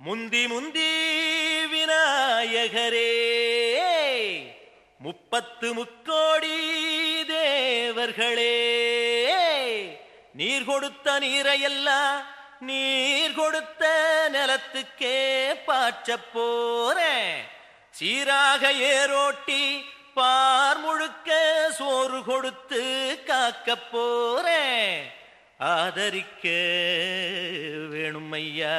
முந்தி முந்தி விநாயகரே முப்பத்து முக்கோடி தேவர்களே நீர் கொடுத்த நீரையெல்லாம் நீர் கொடுத்த நிலத்துக்கே பாய்ச்சப் போறேன் சீராக ஏரோட்டி பார் முழுக்க சோறு கொடுத்து காக்கப் போறேன் ஆதரிக்க வேணும் ஐயா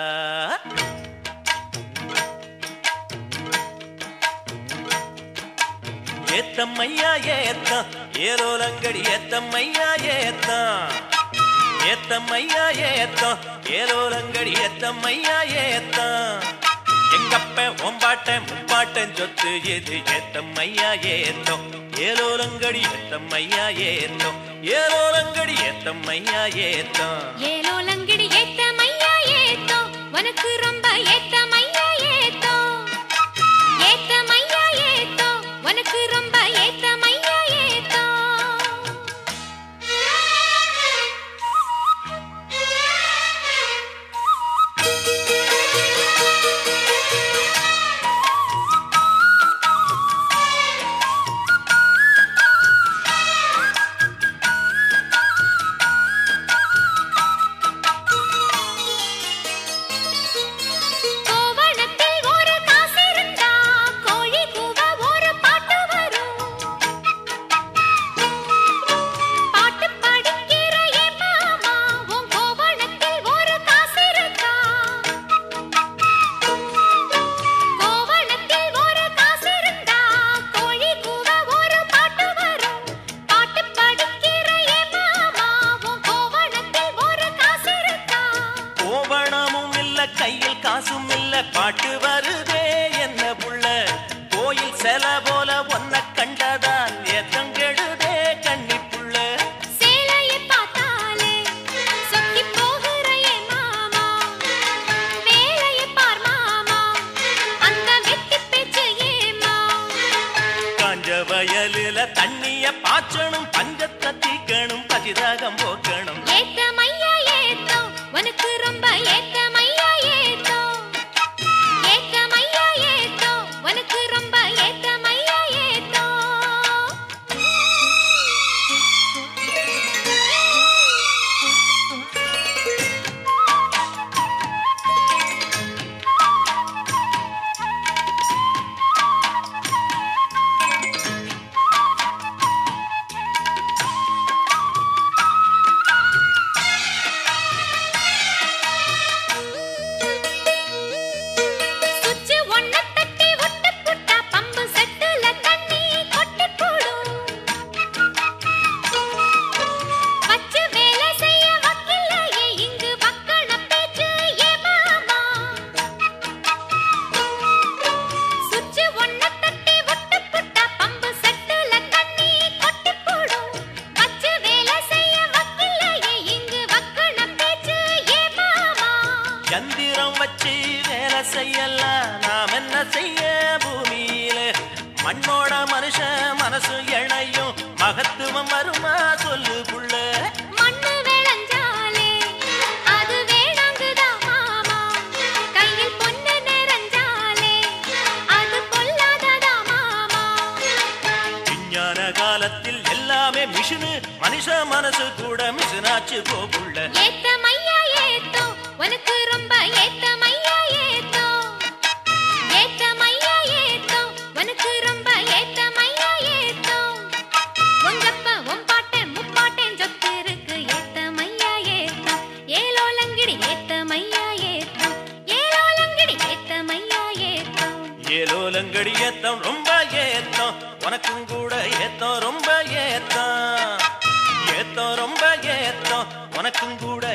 ஏத்தம்மையா ஏத்தம் ஏலோலங்கடி ஏத்தம்மையா ஏத்தம் ஏத்தம்மையா ஏத்தம் ஏலோலங்கடி ஏத்தம்மையா ஏத்தம் எங்கப்ப ஒம்பாட்டன் முப்பாட்டன் சொத்து எது ஏத்தம்மையா ஏத்தம் ஏலோலங்கடி ஏத்தம்மையா ஏத்தம் ஏலோலங்கடி ஏத்தம்மையா ஏத்தம் ஏலோலங்கிடி ஏத்த மையா ஏத்தோ உனக்கு ரொம்ப ஏத்த மையா ஏத்தோ ஏத்த மையா ஏத்தோ உனக்கு ரொம்ப ஏத்த மையா ஏத்தோ கோவணத்தில் ஒரு காசு இருந்தா கோழி கூவ ஒரு பாட்டு வரும் பாட்டு படிக்கிற என் மாமா உன் கோவணத்தில் ஒரு காசு இருக்கா கோவணத்தில் ஒரு காசு இருந்தா கோழி கூவ ஒரு பாட்டு வரும் பாட்டு படிக்கிற என் மாமா உன் கோவணத்தில் ஒரு காசு இருக்கா கோவணமும் இல்ல கையில் காசும் இல்ல பாட்டு வருதே என்ன புள்ள கோயில் செல போல ஒன்ன கண்டதான் எத்தங்கெடுதே கண்ணி புள்ள சேலையை பார்த்தாலே சொக்கி போகிற என் மாமா வேலையை பார் மாமா அந்த வெட்டி பேச்சு ஏமா காஞ்ச வயலில தண்ணிய பாய்ச்சணும் பஞ்சத்தை தீக்கணும் பசிதாகம் போக்கணும் ஏத்த மையா ஏத்தோ உனக்கு ரொம்ப ஏத்த மையா ஏத்தோ ஏத்த மையா ஏத்தோ உனக்கு ரொம்ப ஏத்த மையா ஏத்தோ சுச்சு ஒன்ன தட்டி விட்டு புட்டா பம்பு செட்டுல தண்ணி கொட்டி போடும் வச்சு வேலை செய்ய வக்கில்லையே இங்கு வக்கண பேச்சு ஏ மாமா சுச்சு ஒன்ன தட்டி விட்டு புட்டா பம்பு செட்டுல தண்ணி கொட்டி போடும் வச்சு வேலை செய்ய வக்கில்லையே இங்கு வக்கண பேச்சு ஏ மாமா யந்திரம் வச்சு வேலை செய்யலாம் நாம் என்ன செய்ய பூமியில மண்ணோட மனுஷன் மனசு இணையும் மகத்துவம் வருமா சொல்லு புள்ள மண்ணு விளைஞ்சாலே அது வேணாங்குதா மாமா கையில் பொண்ணு நிறைஞ்சாலே அது பொல்லாததா மாமா விஞ்ஞான காலத்தில் எல்லாமே மிஷினு மனுஷ மனசு கூட மிஷினாச்சு போகுள்ள ஏத்த மையா ஏத்தோ உனக்கு ரொம்ப ஏத்த மையா ஏத்தோ ஏத்த மையா ஏத்தோ உனக்கு ரொம்ப ஏத்த மையா ஏத்தோ உங்கப்ப உன் பாட்டன் முப்பாட்டன் சொத்து இருக்கு ஏத்த மையா ஏத்தோ ஏலோலங்கிடி ஏத்த மையா ஏத்தோ ஏலோலங்கிடி ஏத்த மையா ஏத்தோ ஏலோலங்கடி ஏத்தம் ரொம்ப ஏத்தம் உனக்கும் கூட ஏத்தம் ரொம்ப ஏத்தம் ஏத்தம் ரொம்ப ஏத்தம் உனக்கும் கூட